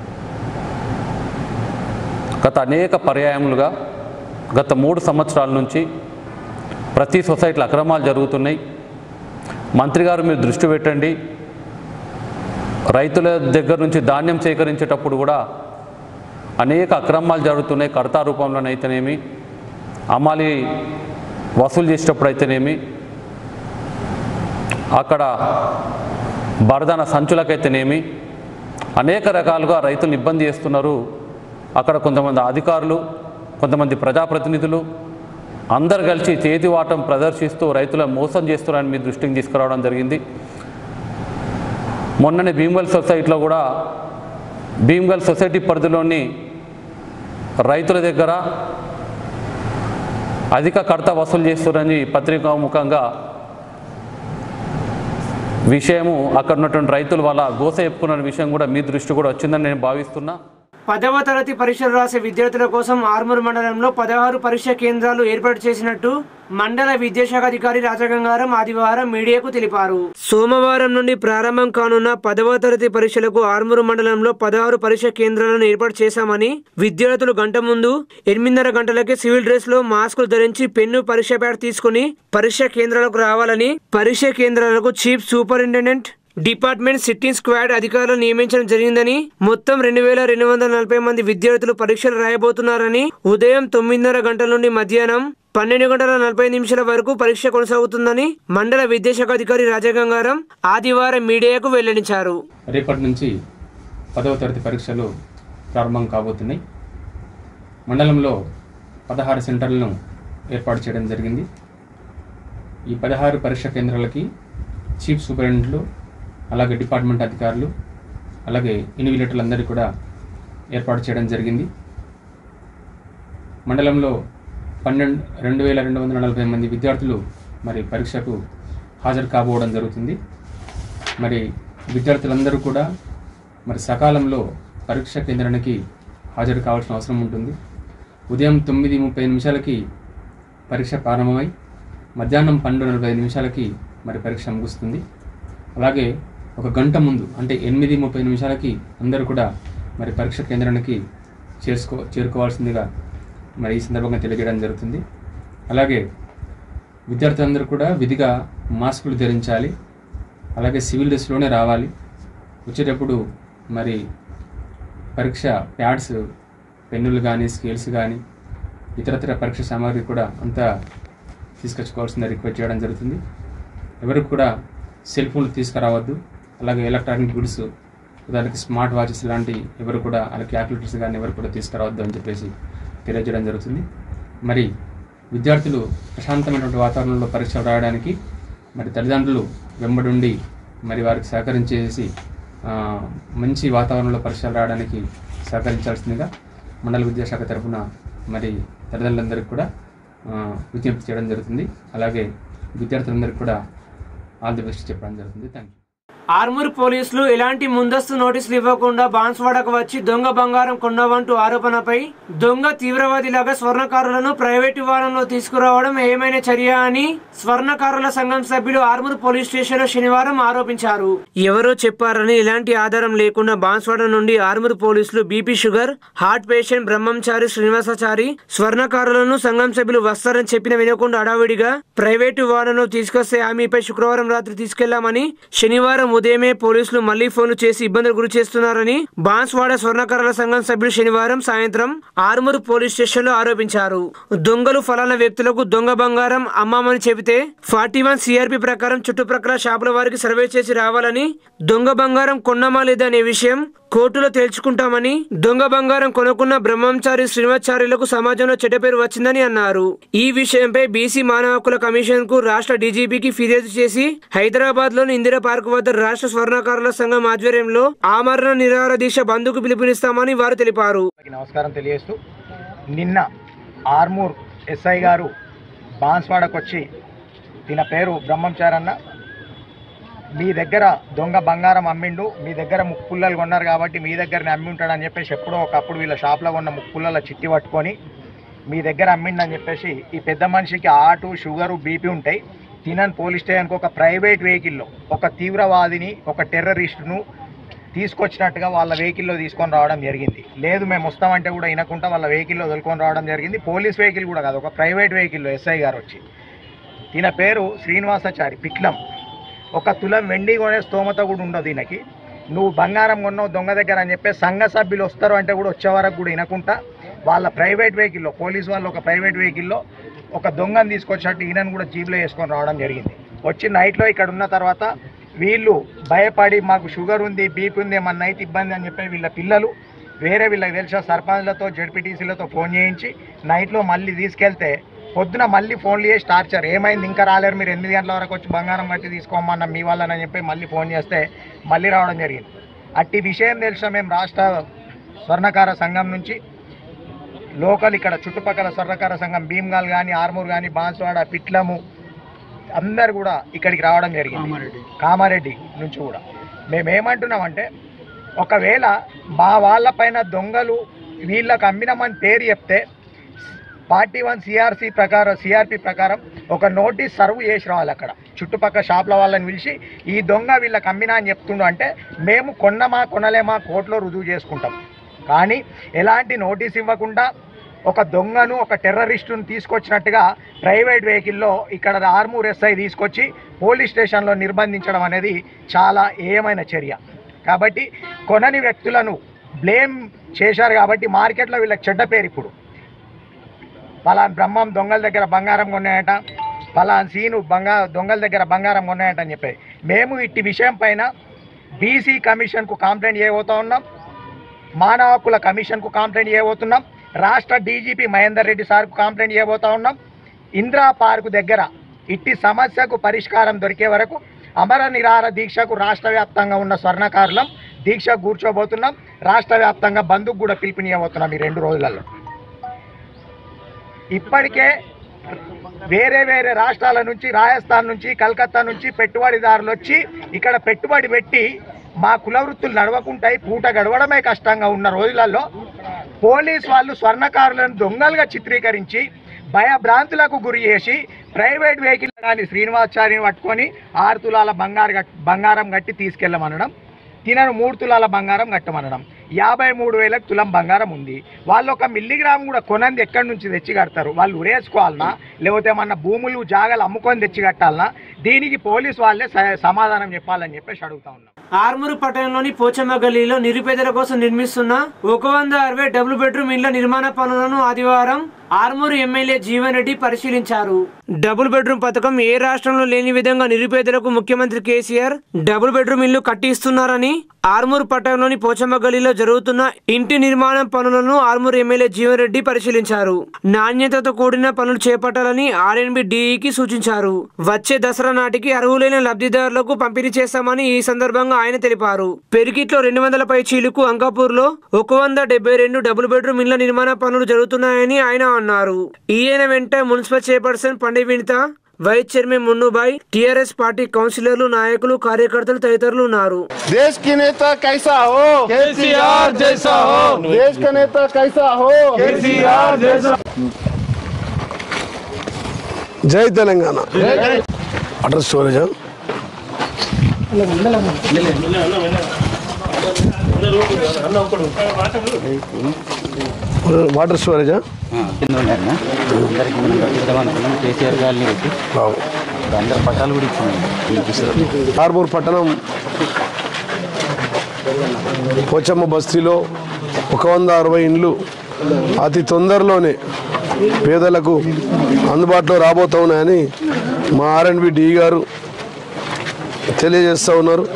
S8: గత అనేక పర్యాయములుగా గత మూడు సంవత్సరాల నుంచి ప్రతి సొసైటీలో అక్రమాలు జరుగుతున్నాయి మంత్రి గారు మీరు దృష్టి పెట్టండి రైతుల దగ్గర నుంచి ధాన్యం సేకరించేటప్పుడు కూడా అనేక అక్రమాలు జరుగుతున్నాయి కడతా రూపంలోనైతేనేమి అమాలి వసూలు చేసేటప్పుడు అయితేనేమి అక్కడ బరదాన సంచులకైతేనేమి అనేక రకాలుగా రైతులను ఇబ్బంది చేస్తున్నారు అక్కడ కొంతమంది అధికారులు కొంతమంది ప్రజాప్రతినిధులు అందరు కలిసి చేతివాటం ప్రదర్శిస్తూ రైతులను మోసం చేస్తున్నారని మీ దృష్టికి తీసుకురావడం జరిగింది మొన్ననే భీమ్గల్ సొసైటీలో కూడా భీమ్గల్ సొసైటీ పరిధిలోని రైతుల దగ్గర అధిక కడత వసూలు చేస్తున్నారని పత్రికాముఖంగా విషయము అక్కడ ఉన్నటువంటి రైతులు వాళ్ళ గోస చెప్పుకున్న విషయం కూడా మీ దృష్టి కూడా వచ్చిందని నేను భావిస్తున్నా
S1: పదవ తరగతి పరీక్షలు రాసే విద్యార్థుల కోసం ఆర్మూర్ మండలంలో పదహారు పరీక్ష కేంద్రాలు ఏర్పాటు చేసినట్టు మండల విద్యాశాఖ అధికారి రాజగంగారం ఆదివారం మీడియాకు తెలిపారు సోమవారం నుండి ప్రారంభం కానున్న పదవ తరగతి పరీక్షలకు ఆర్మూరు మండలంలో పదహారు పరీక్ష కేంద్రాలను ఏర్పాటు చేశామని విద్యార్థులు గంట ముందు ఎనిమిదిన్నర గంటలకే సివిల్ డ్రెస్ లో మాస్కులు ధరించి పెన్ను పరీక్ష ప్యాడ్ తీసుకుని పరీక్ష కేంద్రాలకు రావాలని పరీక్ష కేంద్రాలకు chief superintendent department sitting squad అధికారులు నియమించడం జరిగిందని మొత్తం రెండు వేల రెండు వందల నలభై మంది విద్యార్థులు పరీక్షలు రాయబోతున్నారని ఉదయం తొమ్మిదిన్నర గంటల నుండి మధ్యాహ్నం పన్నెండు గంటల నలభై నిమిషాల వరకు పరీక్ష కొనసాగుతుందని మండల విద్యాశాఖ అధికారి రాజగంగారం ఆదివారం మీడియాకు వెల్లడించారు
S9: రేపటి నుంచి పదవ తరగతి పరీక్షలు ప్రారంభం కాబోతున్నాయి మండలంలో పదహారు సెంటర్లను ఏర్పాటు చేయడం జరిగింది ఈ పదహారు పరీక్ష కేంద్రాలకి చీఫ్ సూపరింటెండెంట్లు అలాగే డిపార్ట్మెంట్ అధికారులు అలాగే ఇన్విలేటర్లు అందరికీ కూడా ఏర్పాటు చేయడం జరిగింది మండలంలో పన్నెండు రెండు వేల రెండు వందల నలభై మంది విద్యార్థులు మరి పరీక్షకు హాజరు కాబోవడం జరుగుతుంది మరి విద్యార్థులందరూ కూడా మరి సకాలంలో పరీక్ష కేంద్రానికి హాజరు కావాల్సిన అవసరం ఉంటుంది ఉదయం తొమ్మిది ముప్పై నిమిషాలకి పరీక్ష ప్రారంభమై మధ్యాహ్నం పన్నెండు నలభై ఐదు నిమిషాలకి మరి పరీక్ష ముగుస్తుంది అలాగే ఒక గంట ముందు అంటే ఎనిమిది ముప్పై నిమిషాలకి అందరూ కూడా మరి పరీక్ష కేంద్రానికి చేరుకో చేరుకోవాల్సిందిగా మరి ఈ సందర్భంగా తెలియజేయడం జరుగుతుంది అలాగే విద్యార్థులందరూ కూడా విధిగా మాస్కులు ధరించాలి అలాగే సివిల్ డ్రెస్లోనే రావాలి వచ్చేటప్పుడు మరి పరీక్ష ప్యాడ్స్ పెన్నులు కానీ స్కేల్స్ కానీ ఇతరతర పరీక్ష సామాగ్రి కూడా అంతా తీసుకొచ్చుకోవాల్సిందిగా రిక్వెస్ట్ చేయడం జరుగుతుంది ఎవరికి కూడా సెల్ ఫోన్లు తీసుకురావద్దు అలాగే ఎలక్ట్రానిక్ గుడ్స్ ఉదాహరణకి స్మార్ట్ వాచెస్ లాంటి ఎవరు కూడా అలాగే క్యాల్కులేటర్స్ కానీ ఎవరు కూడా తీసుకురావద్దు అని చెప్పేసి తెలియజేయడం జరుగుతుంది మరి విద్యార్థులు ప్రశాంతమైనటువంటి వాతావరణంలో పరీక్షలు రాయడానికి మరి తల్లిదండ్రులు వెంబడుండి మరి వారికి సహకరించేసి ఆ, మంచి వాతావరణంలో పరీక్షలు రావడానికి సహకరించాల్సిందిగా మండల విద్యాశాఖ తరఫున మరి తల్లిదండ్రులందరికీ కూడా ఆ, విజ్ఞప్తి చేయడం జరుగుతుంది అలాగే విద్యార్థులందరికీ కూడా ఆల్ ది బెస్ట్ చెప్పడం జరుగుతుంది థ్యాంక్ యూ
S1: ఆర్మూర్ పోలీసులు ఎలాంటి ముందస్తు నోటీసులు ఇవ్వకుండా బాన్స్వాడకు వచ్చి దొంగ బంగారం కొన్నవంటూ ఆరోపణపై దొంగ తీవ్రవాదిలాగా స్వర్ణకారులను ప్రైవేటు వాహనంలో తీసుకురావడం ఏమైనా చర్య అని స్వర్ణకారుల సంఘం సభ్యులు ఆర్మూర్ పోలీస్ స్టేషన్ లో శనివారం ఆరోపించారు ఎవరో చెప్పారని ఎలాంటి ఆధారం లేకుండా బాన్స్వాడ నుండి ఆర్మూర్ పోలీసులు BP sugar heart patient Brahmachari Srinivasachari స్వర్ణకారులను సంఘం సభ్యులు వస్తారని చెప్పిన వినకుండా అడావిడిగా ప్రైవేటు వాహనంలో తీసుకొస్తే ఆమెపై శుక్రవారం రాత్రి తీసుకెళ్లామని శనివారం ఉదయమే పోలీసులు మళ్లీ ఫోన్లు చేసి ఇబ్బందులు గురి చేస్తున్నారని బాన్స్వాడ స్వర్ణకారుల సంఘం సభ్యులు శనివారం సాయంత్రం ఆరుమూరు పోలీస్ స్టేషన్ లో ఆరోపించారు దొంగలు ఫలానా వ్యక్తులకు దొంగ బంగారం అమ్మామని చెబితే ఫార్టీ వన్ సిఆర్పి ప్రకారం చుట్టుప్రక్కల షాపుల వారికి సర్వే చేసి రావాలని దొంగ బంగారం కొన్నామా లేదా అనే విషయం కోర్టులో తేల్చుకుంటామని దొంగ బంగారం కొనుక్కున్న బ్రహ్మంచారి శ్రీనివాచార్యులకు సమాజంలో చెడ్డ పేరు వచ్చిందని అన్నారు ఈ విషయంపై బీసీ మానవ హక్కుల కమిషన్ కు రాష్ట్ర డీజీపీకి ఫిర్యాదు చేసి హైదరాబాద్ లోని ఇందిరా పార్క్ వద్ద రాష్ట్ర స్వర్ణకారుల సంఘం ఆధ్వర్యంలో ఆమరణ నిరాహార దీక్ష బంధుకు పిలుపునిస్తామని వారు తెలిపారు
S10: అందరికీ నమస్కారం తెలియజేస్తూ నిన్న ఆర్మూర్ ఎస్ఐ గారు బాన్స్వాడకు వచ్చి ఈయన పేరు బ్రహ్మంచారన్న మీ దగ్గర దొంగ బంగారం అమ్మిండు మీ దగ్గర ముక్కుపుల్లలు కొన్నారు కాబట్టి మీ దగ్గరనే అమ్మి ఉంటాడని చెప్పేసి ఎప్పుడో ఒకప్పుడు వీళ్ళ షాప్లో ఉన్న ముక్కుపుల్లల చిట్టి పట్టుకొని మీ దగ్గర అమ్మిండని చెప్పేసి ఈ పెద్ద మనిషికి ఆటు షుగరు బీపీ ఉంటాయి తినని పోలీస్ స్టేషన్కి ఒక ప్రైవేట్ వెహికల్లో ఒక తీవ్రవాదిని ఒక టెర్రరిస్టును తీసుకొచ్చినట్టుగా వాళ్ళ వెహికల్లో తీసుకొని రావడం జరిగింది లేదు మేము వస్తామంటే కూడా వినకుండా వాళ్ళ వెహికల్లో తొలుకొని రావడం జరిగింది పోలీస్ వెహికల్ కూడా కాదు ఒక ప్రైవేట్ వెహికల్లో ఎస్ఐ గారు వచ్చి ఈయన పేరు శ్రీనివాసాచారి పిక్లం ఒక తులం వెండి కొనే స్తోమత కూడా ఉండదు ఈయనకి నువ్వు బంగారం కొన్నావు దొంగ దగ్గర అని చెప్పి సంఘ సభ్యులు వస్తారు అంటే కూడా వచ్చే వరకు కూడా వినకుండా వాళ్ళ ప్రైవేట్ వెహికల్లో పోలీస్ వాళ్ళు ఒక ప్రైవేట్ వెహికల్లో ఒక దొంగను తీసుకొచ్చినట్టు ఈయనను కూడా జీబులో వేసుకొని రావడం జరిగింది వచ్చి నైట్లో ఇక్కడ ఉన్న తర్వాత వీళ్ళు భయపడి మాకు షుగర్ ఉంది బీపీ ఉంది ఏమన్నా అయితే ఇబ్బంది అని చెప్పి వీళ్ళ పిల్లలు వేరే వీళ్ళకి తెలిసిన సర్పంచ్లతో జడ్పీటీసీలతో ఫోన్ చేయించి నైట్లో మళ్ళీ తీసుకెళ్తే పొద్దున మళ్ళీ ఫోన్లు చేసి టార్చర్ ఏమైంది ఇంకా రాలేరు మీరు ఎనిమిది గంటల వరకు వచ్చి బంగారం కట్టి తీసుకోమన్న మీ వాళ్ళని చెప్పి మళ్ళీ ఫోన్ చేస్తే మళ్ళీ రావడం జరిగింది అట్టి విషయం తెలిసిన మేము రాష్ట్ర స్వర్ణకార సంఘం నుంచి లోకల్ ఇక్కడ చుట్టుపక్కల స్వర్ణకార సంఘం భీమ్గాల్ కానీ ఆర్మూర్ కానీ బాన్స్వాడ పిట్లము అందరు కూడా ఇక్కడికి రావడం జరిగింది కామారెడ్డి నుంచి కూడా మేమేమంటున్నామంటే ఒకవేళ మా వాళ్ళపైన దొంగలు వీళ్ళకి అమ్మినామని పేరు చెప్తే ఫార్టీ వన్ సిఆర్సి ప్రకారం సిఆర్పి ప్రకారం ఒక నోటీస్ సర్వ్ చేసి రావాలి అక్కడ చుట్టుపక్కల షాప్ల వాళ్ళని పిలిచి ఈ దొంగ వీళ్ళకి అమ్మినా అని చెప్తుండు అంటే మేము కొన్నమా కొనలేమా కోర్టులో రుజువు చేసుకుంటాం కానీ ఎలాంటి నోటీస్ ఇవ్వకుండా ఒక దొంగను ఒక టెర్రరిస్టును తీసుకొచ్చినట్టుగా ప్రైవేట్ వెహికల్లో ఇక్కడ ఆర్మూర్ ఎస్ఐ తీసుకొచ్చి పోలీస్ స్టేషన్లో నిర్బంధించడం అనేది చాలా ఏమైన చర్య కాబట్టి కొనని వ్యక్తులను బ్లేమ్ చేశారు కాబట్టి మార్కెట్లో వీళ్ళకి చెడ్డ పేరు ఇప్పుడు పలాన్ బ్రహ్మం దొంగల దగ్గర బంగారం కొన్నాయట పలాన్ సీను బంగా దొంగల దగ్గర బంగారం కొన్నాయట అని చెప్పి మేము ఇట్టి విషయం పైన బీసీ కమిషన్కు కంప్లైంట్ చేయబోతా ఉన్నాం మానవ హక్కుల కమిషన్కు కంప్లైంట్ చేయబోతున్నాం రాష్ట్ర డీజీపీ మహేందర్ రెడ్డి సార్కు కంప్లైంట్ చేయబోతా ఉన్నాం ఇందిరా పార్కు దగ్గర ఇట్టి సమస్యకు పరిష్కారం దొరికే వరకు అమర నిరాహార దీక్షకు రాష్ట్ర వ్యాప్తంగా ఉన్న స్వర్ణకారులం దీక్ష కూర్చోబోతున్నాం రాష్ట్ర వ్యాప్తంగా బంధుకు కూడా పిలుపునియబోతున్నాం ఈ రెండు రోజులలో ఇప్పటికే వేరే వేరే రాష్ట్రాల నుంచి రాజస్థాన్ నుంచి కలకత్తా నుంచి పెట్టుబడిదారులు వచ్చి ఇక్కడ పెట్టుబడి పెట్టి మా కుల వృత్తులు నడవకుంటాయి పూట గడవడమే కష్టంగా ఉన్న రోజులలో పోలీస్ వాళ్ళు స్వర్ణకారులను దొంగలుగా చిత్రీకరించి భయభ్రాంతులకు గురి చేసి ప్రైవేట్ వెహికల్ కానీ శ్రీనివాసాచారిని పట్టుకొని ఆరు తులాల బంగారు గట్- బంగారం కట్టి తీసుకెళ్ళమనడం తినను మూడు తులాల బంగారం కట్టమనడం యాభై మూడు వేలకు తులం బంగారం ఉంది వాళ్ళు ఒక మిల్లీగ్రామ్ కూడా కొనంది ఎక్కడి నుంచి తెచ్చి కడతారు వాళ్ళు ఉరేసుకోవాలనా లేకపోతే ఏమన్నా భూములు జాగాలు అమ్ముకొని తెచ్చి కట్టాలనా దీనికి పోలీస్ వాళ్ళే స- సమాధానం చెప్పాలని చెప్పేసి అడుగుతా ఉన్నాం
S1: ఆర్మూరు పట్టణంలోని పోచమ్మ గల్లీలో నిరుపేదల కోసం నిర్మిస్తున్న ఒక వంద అరవై డబుల్ బెడ్రూమ్ ఇళ్ల నిర్మాణ పనులను ఆదివారం ఆర్మూరు ఎమ్మెల్యే జీవన్ రెడ్డి పరిశీలించారు డబుల్ బెడ్రూమ్ పథకం ఏ రాష్ట్రంలో లేని విధంగా నిరుపేదలకు ముఖ్యమంత్రి కేసీఆర్ డబుల్ బెడ్రూమ్ ఇల్లు కట్టిస్తున్నారని ఆర్మూర్ పట్టణంలోని పోచమ్మ గల్లీలో జరుగుతున్న ఇంటి నిర్మాణం పనులను ఆర్మూర్ ఎమ్మెల్యే జీవన్ రెడ్డి పరిశీలించారు నాణ్యతతో కూడిన పనులు చేపట్టాలని ఆర్ఎన్బి డిఈకి సూచించారు వచ్చే దసరా నాటికి అర్హులైన లబ్ధిదారులకు పంపిణీ చేస్తామని ఈ సందర్భంగా ఆయన తెలిపారు పెరిగిట్లో రెండు వందల పై చీలుకు అంకాపూర్ లో ఒక వంద డెబ్బై రెండు డబుల్ బెడ్రూమ్ ఇళ్ల నిర్మాణ పనులు జరుగుతున్నాయని ఆయన అన్నారు ఈయన వెంట municipal chairperson Pandi Vinitha vice chairman Munnubhai TRS party కౌన్సిలర్లు నాయకులు కార్యకర్తలు తదితరులు ఉన్నారు
S6: देश की नेता कैसा हो केसीआर जैसा हो देश का नेता कैसा हो केसीआर जैसा
S3: జై తెలంగాణ వాటర్ స్టోరేజ్ వాటర్ స్టోరేజా
S11: కేసీఆర్ గారిని పెట్టి అందరు పట్టాలు కూడా ఇచ్చింది
S3: ఆర్మూర్ పట్టణం పోచమ్మ బస్తీలో ఒక వంద అరవై ఇండ్లు అతి తొందరలోనే పేదలకు అందుబాటులో రాబోతా ఉన్నాయని మా ఆర్ఎండ్బి డి గారు తెలియజేస్తూ ఉన్నారు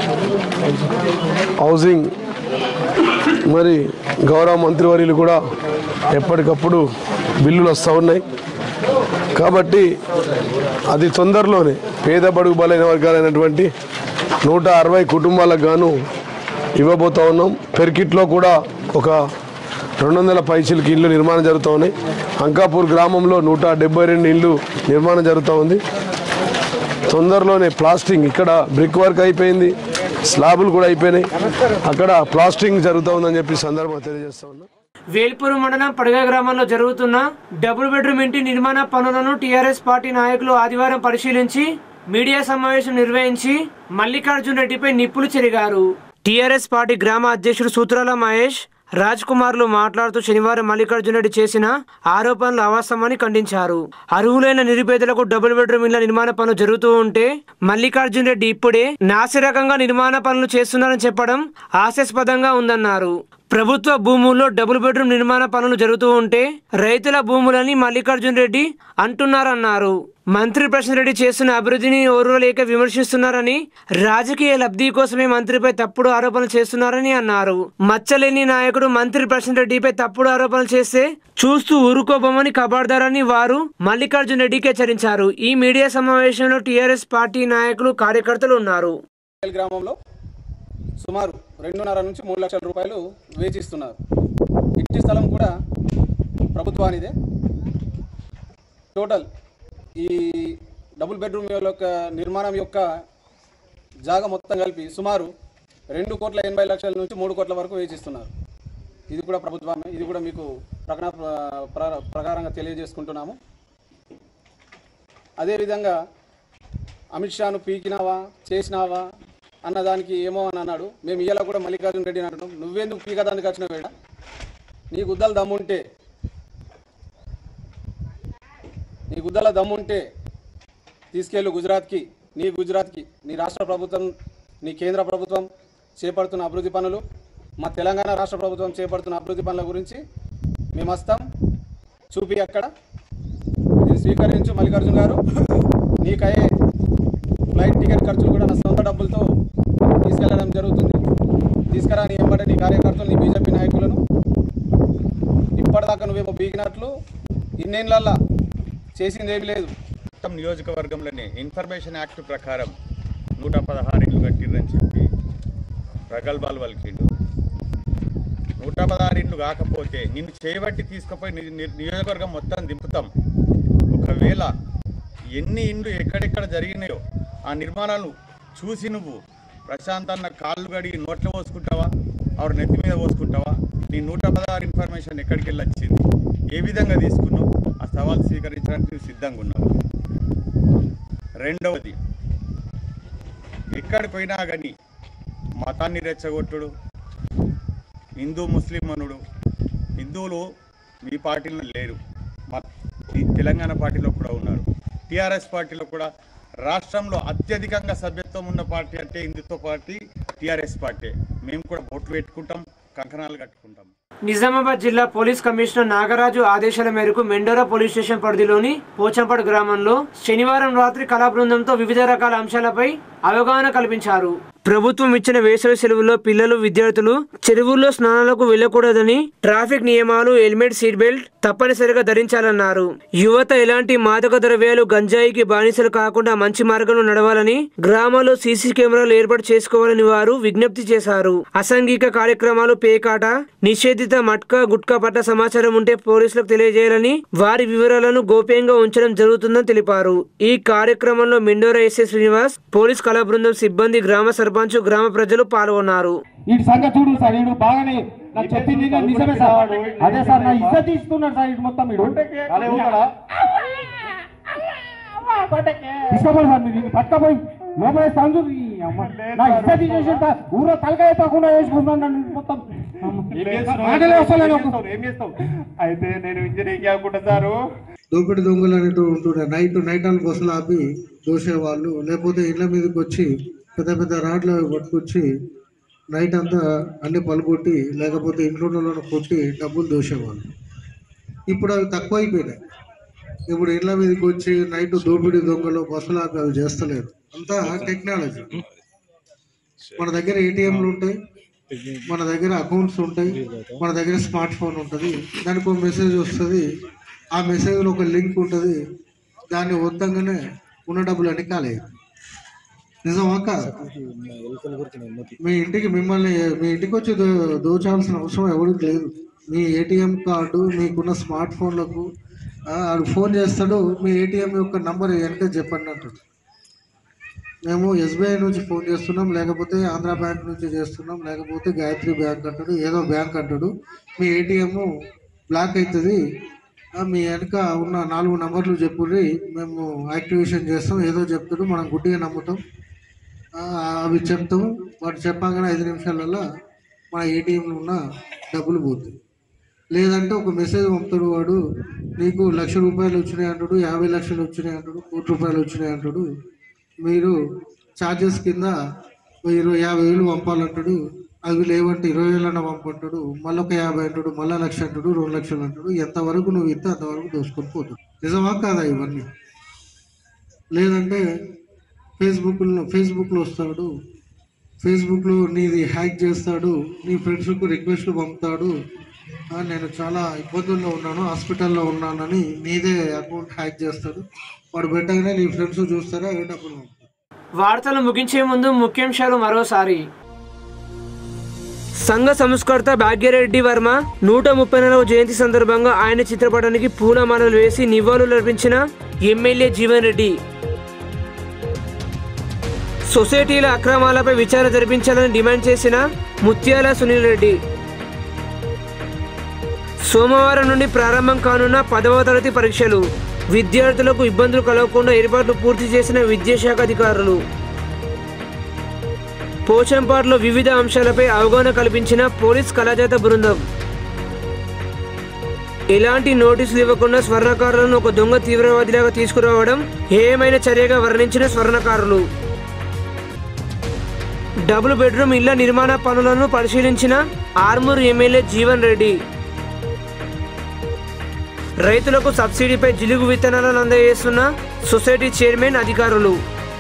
S3: హౌసింగ్ మరి గౌరవ మంత్రివర్యులు కూడా ఎప్పటికప్పుడు బిల్లులు వస్తూ ఉన్నాయి కాబట్టి అది తొందరలోనే పేద బడుగు బలైన వర్గాలైనటువంటి నూట అరవై కుటుంబాలకు గాను ఇవ్వబోతా ఉన్నాం పెర్కిట్లో కూడా ఒక రెండు వందల పైచీలకి ఇల్లు నిర్మాణం జరుగుతూ ఉన్నాయి అంకాపూర్ గ్రామంలో నూట డెబ్బై రెండు ఇల్లు నిర్మాణం జరుగుతూ ఉంది తొందరలోనే ప్లాస్టింగ్ ఇక్కడ బ్రిక్ వర్క్ అయిపోయింది స్లాబులు కూడా అయిపోయినాయి అక్కడ ప్లాస్టింగ్ జరుగుతూ ఉందని చెప్పి సందర్భంగా తెలియజేస్తా ఉన్నాం
S1: వేల్పూరు మండలం పడగ గ్రామంలో జరుగుతున్న డబుల్ బెడ్రూమ్ ఇంటి నిర్మాణ పనులను టీఆర్ఎస్ పార్టీ నాయకులు ఆదివారం పరిశీలించి మీడియా సమావేశం నిర్వహించి మల్లికార్జున్ రెడ్డిపై నిప్పులు చెరిగారు టీఆర్ఎస్ పార్టీ గ్రామ అధ్యక్షుడు సూత్రాల మహేష్ రాజ్ కుమార్లు మాట్లాడుతూ శనివారం మల్లికార్జున రెడ్డి చేసిన ఆరోపణలు అవాస్తవమని ఖండించారు అర్హులైన నిరుపేదలకు డబుల్ బెడ్రూమ్ ఇళ్ల నిర్మాణ పనులు జరుగుతూ ఉంటే మల్లికార్జున రెడ్డి ఇప్పుడే నాసిరకంగా నిర్మాణ పనులు చేస్తున్నారని చెప్పడం హాస్యాస్పదంగా ఉందన్నారు ప్రభుత్వ భూముల్లో డబుల్ బెడ్రూమ్ నిర్మాణ పనులు జరుగుతూ ఉంటే రైతుల భూములని మల్లికార్జున రెడ్డి అంటున్నారన్నారు మంత్రి ప్రశ్న రెడ్డి చేస్తున్న అభివృద్ధిని ఓర్వలేక విమర్శిస్తున్నారని రాజకీయ లబ్ధి కోసమే మంత్రిపై తప్పుడు ఆరోపణలు చేస్తున్నారని అన్నారు మచ్చలేని నాయకుడు మంత్రి ప్రశ్న రెడ్డిపై తప్పుడు ఆరోపణలు చేస్తే చూస్తూ ఊరుకోబోమని కబార్దారని వారు మల్లికార్జున రెడ్డికి హెచ్చరించారు ఈ మీడియా సమావేశంలో టీఆర్ఎస్ పార్టీ నాయకులు కార్యకర్తలు ఉన్నారు
S4: గ్రామంలో సుమారు రెండున్నర నుంచి మూడు లక్షల రూపాయలు వేచిస్తున్నారు ఇంటి స్థలం కూడా ప్రభుత్వానిదే టోటల్ ఈ డబుల్ బెడ్రూమ్ యొక్క నిర్మాణం యొక్క జాగా మొత్తం కలిపి సుమారు రెండు కోట్ల ఎనభై లక్షల నుంచి మూడు కోట్ల వరకు వేచిస్తున్నారు ఇది కూడా ప్రభుత్వమే ఇది కూడా మీకు ప్రకటన ప్ర- ప్ర- ప్రకారంగా తెలియజేసుకుంటున్నాము అదేవిధంగా అమిత్ షాను పీకినావా చేసినావా అన్నదానికి ఏమో అని అన్నాడు మేము ఇయ్యాల కూడా మల్లికార్జున రెడ్డి అని అంటున్నాం నువ్వెందుకు పీకదానికి వచ్చిన వేడ నీ గుద్దలు దమ్ముంటే నీ గుద్దల దమ్ముంటే తీసుకెళ్ళు గుజరాత్కి నీ గుజరాత్కి నీ రాష్ట్ర ప్రభుత్వం నీ కేంద్ర ప్రభుత్వం చేపడుతున్న అభివృద్ధి పనులు మా తెలంగాణ రాష్ట్ర ప్రభుత్వం చేపడుతున్న అభివృద్ధి పనుల గురించి మేము వస్తాం చూపి అక్కడ నేను స్వీకరించు మల్లికార్జున గారు నీకయ్యే ఫ్లైట్ టికెట్ ఖర్చులు కూడా నా సొంత డబ్బులతో తీసుకెళ్లడం జరుగుతుంది తీసుకురా నీ ఎంబడే నీ కార్యకర్తలు నీ బీజేపీ నాయకులను ఇప్పటిదాకా నువ్వేమో బీగినట్లు ఇన్నేళ్ళల్లా చేసింది ఏమీ లేదు
S2: మొత్తం నియోజకవర్గంలోనే ఇన్ఫర్మేషన్ యాక్ట్ ప్రకారం నూట పదహారు ఇళ్ళు కట్టిర్రని చెప్పి ప్రగల్భాలు పలికిండు నూట పదహారు ఇండ్లు కాకపోతే నిన్ను చేయబట్టి తీసుకుపోయి ని- ని- నియోజకవర్గం మొత్తం దింపుతాం ఒకవేళ ఎన్ని ఇండ్లు ఎక్కడెక్కడ జరిగినాయో ఆ నిర్మాణాలు చూసి నువ్వు ప్రశాంత్ అన్న కాళ్ళు గడిగి నోట్లో పోసుకుంటావా ఆవిడ నెత్తి మీద పోసుకుంటావా నీ నూట పదహారు ఇన్ఫర్మేషన్ ఎక్కడికి వెళ్ళి వచ్చింది ఏ విధంగా తీసుకున్నావు ఆ సవాల్ స్వీకరించడానికి నువ్వు సిద్ధంగా ఉన్నావు రెండవది ఎక్కడికి పోయినా కానీ మతాన్ని రెచ్చగొట్టుడు హిందూ ముస్లిం అనుడు హిందువులు మీ పార్టీలో లేరు మా ఈ తెలంగాణ పార్టీలో కూడా ఉన్నారు టీఆర్ఎస్ పార్టీలో కూడా రాష్ట్రంలో అత్యధికంగా సభ్యత్వం ఉన్న పార్టీ అంటే హిందుత్వ పార్టీ టీఆర్ఎస్ పార్టీ మేము కూడా బొట్లు పెట్టుకుంటాం కంకణాలు కట్టుకుంటాం
S1: నిజామాబాద్ జిల్లా పోలీస్ కమిషనర్ నాగరాజు ఆదేశాల మేరకు మెండోరా పోలీస్ స్టేషన్ పరిధిలోని పోచంపాడు గ్రామంలో శనివారం రాత్రి కళా బృందంతో వివిధ రకాల అంశాలపై అవగాహన కల్పించారు ప్రభుత్వం ఇచ్చిన వేసవి సెలవుల్లో పిల్లలు విద్యార్థులు చెరువుల్లో స్నానాలకు వెళ్ళకూడదని ట్రాఫిక్ నియమాలు హెల్మెట్ సీట్ బెల్ట్ తప్పనిసరిగా ధరించాలన్నారు యువత ఎలాంటి మాదక ద్రవ్యాలు గంజాయికి బానిసలు కాకుండా మంచి మార్గంలో నడవాలని గ్రామాల్లో సీసీ కెమెరాలు ఏర్పాటు చేసుకోవాలని వారు విజ్ఞప్తి చేశారు అసాంఘిక కార్యక్రమాలు పేకాట నిషేధిత మట్కా గుట్కా పట్ల సమాచారం ఉంటే పోలీసులకు తెలియజేయాలని వారి వివరాలను గోప్యంగా ఉంచడం జరుగుతుందని తెలిపారు ఈ కార్యక్రమంలో మెండోరా ఎస్ఎస్ శ్రీనివాస్ పోలీస్ కళా బృందం సిబ్బంది గ్రామ సర్పంచ్ గ్రామ ప్రజలు పాల్గొన్నారు
S12: వీటి సంగతి చూడు సార్ వీడు బాగానే నాకు చెప్పింది నేను నిజమే సార్ అదే సార్ నా ఇజ్జత్ తీసుకున్నాడు సార్ ఇటు మొత్తం వీడు తీసుకోపోయి సార్ మీరు పట్టుకపోయి లోపల సంజు నా ఇజ్జత్ తీసేసి సార్ ఊరో తలకాయ తక్కువ వేసుకుంటున్నాను నన్ను మొత్తం మాటలే వస్తలేవు నాకు.
S13: అయితే నేను ఇంజనీరింగ్ కాకుండా సారు
S14: దోపిడి దొంగలు అనేటు ఉంటుండే నైట్ నైట్ ఆల్ బస్సులు ఆపి దోసేవాళ్ళు లేకపోతే ఇళ్ళ మీదకి వచ్చి పెద్ద పెద్ద రాడ్లు అవి పట్టుకొచ్చి నైట్ అంతా అన్ని పలుకొట్టి లేకపోతే ఇంట్లో వాళ్ళను కొట్టి డబ్బులు దోసేవాళ్ళు ఇప్పుడు అవి తక్కువ అయిపోయినాయి ఇప్పుడు ఇళ్ళ మీదకి వచ్చి నైట్ దోపిడి దొంగలు బస్సులు ఆపి అవి చేస్తలేరు అంతా టెక్నాలజీ మన దగ్గర ఏటీఎంలు ఉంటాయి మన దగ్గర అకౌంట్స్ ఉంటాయి మన దగ్గర స్మార్ట్ ఫోన్ ఉంటుంది దానికి ఒక మెసేజ్ వస్తుంది ఆ మెసేజ్లో ఒక లింక్ ఉంటుంది దాన్ని వద్దంగానే ఉన్న డబ్బులు అన్ని ఖాళీ నిజమా కాదా మీ ఇంటికి మిమ్మల్ని మీ ఇంటికి వచ్చి దో- దోచాల్సిన అవసరం ఎవరికి లేదు మీ ఏటీఎం కార్డు మీకున్న స్మార్ట్ ఫోన్లకు ఆ, ఆడు ఫోన్ చేస్తాడు మీ ఏటీఎం యొక్క నంబర్ వెనక చెప్పండి అంటాడు మేము ఎస్బీఐ నుంచి ఫోన్ చేస్తున్నాం లేకపోతే ఆంధ్ర బ్యాంక్ నుంచి చేస్తున్నాం లేకపోతే గాయత్రి బ్యాంక్ అంటాడు ఏదో బ్యాంక్ అంటాడు మీ ఏటీఎం బ్లాక్ అవుతుంది ఆ, మీ వెనక ఉన్న నాలుగు నంబర్లు చెప్పుర్రి మేము యాక్టివేషన్ చేస్తాం ఏదో చెప్తాడు మనం గుడ్డిగా నమ్ముతాం ఆ, అవి చెప్తాం వాడు చెప్పగానే ఐదు నిమిషాలలో మన ఏటీఎంలో ఉన్న డబ్బులు పోతాయి లేదంటే ఒక మెసేజ్ పంపుతాడు వాడు నీకు లక్ష రూపాయలు వచ్చినాయి అంటాడు యాభై లక్షలు వచ్చినాయి అంటాడు కోటి రూపాయలు వచ్చినాయి అంటాడు మీరు ఛార్జెస్ కింద ఓ ఇరవై యాభై వేలు పంపాలంటాడు అవి లేవంటే ఇరవై వేలన్నా పంపంటాడు మళ్ళీ ఒక యాభై అంటాడు మళ్ళీ లక్ష అంటాడు రెండు లక్షలు అంటాడు ఎంతవరకు నువ్వు ఇస్తే అంతవరకు దోసుకొని పోతాడు నిజమా కాదా ఇవన్నీ లేదంటే ఫేస్బుక్లో ఫేస్బుక్లో వస్తాడు ఫేస్బుక్లో నీది హ్యాక్ చేస్తాడు నీ ఫ్రెండ్స్కు రిక్వెస్ట్ పంపుతాడు ఆ, నేను చాలా ఇబ్బందుల్లో ఉన్నాను హాస్పిటల్లో ఉన్నానని నీదే అకౌంట్ హ్యాక్ చేస్తాడు వాడు పెట్టగానే నీ ఫ్రెండ్స్ చూస్తారా ఏ డబ్బులు పంపుతారు.
S1: వార్తలు ముగించే ముందు ముఖ్యాంశాలు మరోసారి సంఘ సంస్కర్త భాగ్యరెడ్డి వర్మ నూట ముప్పై నాలుగు జయంతి సందర్భంగా ఆయన చిత్రపటానికి పూలమాలలు వేసి నివాళులు అర్పించిన ఎమ్మెల్యే జీవన్ రెడ్డి సొసైటీల అక్రమాలపై విచారణ జరిపించాలని డిమాండ్ చేసిన ముత్యాల సునీల్ రెడ్డి సోమవారం నుండి ప్రారంభం కానున్న పదవ తరగతి పరీక్షలు విద్యార్థులకు ఇబ్బందులు కలగకుండా ఏర్పాట్లు పూర్తి చేసిన విద్యాశాఖ అధికారులు పోచంపాట్లో వివిధ అంశాలపై అవగాహన కల్పించిన పోలీస్ కళాజాత బృందం ఎలాంటి నోటీసులు ఇవ్వకుండా స్వర్ణకారులను ఒక దొంగ తీవ్రవాదిలాగా తీసుకురావడం ఏమైన చర్యగా వర్ణించిన స్వర్ణకారులు డబుల్ బెడ్రూమ్ ఇళ్ల నిర్మాణ పనులను పరిశీలించిన ఆర్మూర్ ఎమ్మెల్యే జీవన్ రెడ్డి రైతులకు సబ్సిడీపై జిలుగు విత్తనాలను అందజేస్తున్న సొసైటీ చైర్మన్ అధికారులు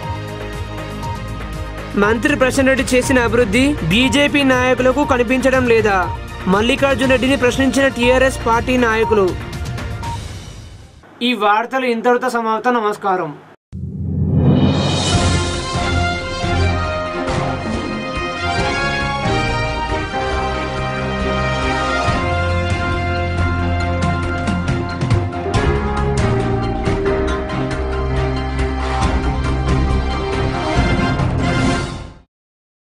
S1: మంత్రి ప్రసన్న రెడ్డి చేసిన అభివృద్ధి బీజేపీ నాయకులకు కనిపించడం లేదా మల్లికార్జున రెడ్డిని ప్రశ్నించిన టీఆర్ఎస్ పార్టీ నాయకులు ఈ వార్తలు ఇంతటితో సమాప్తం నమస్కారం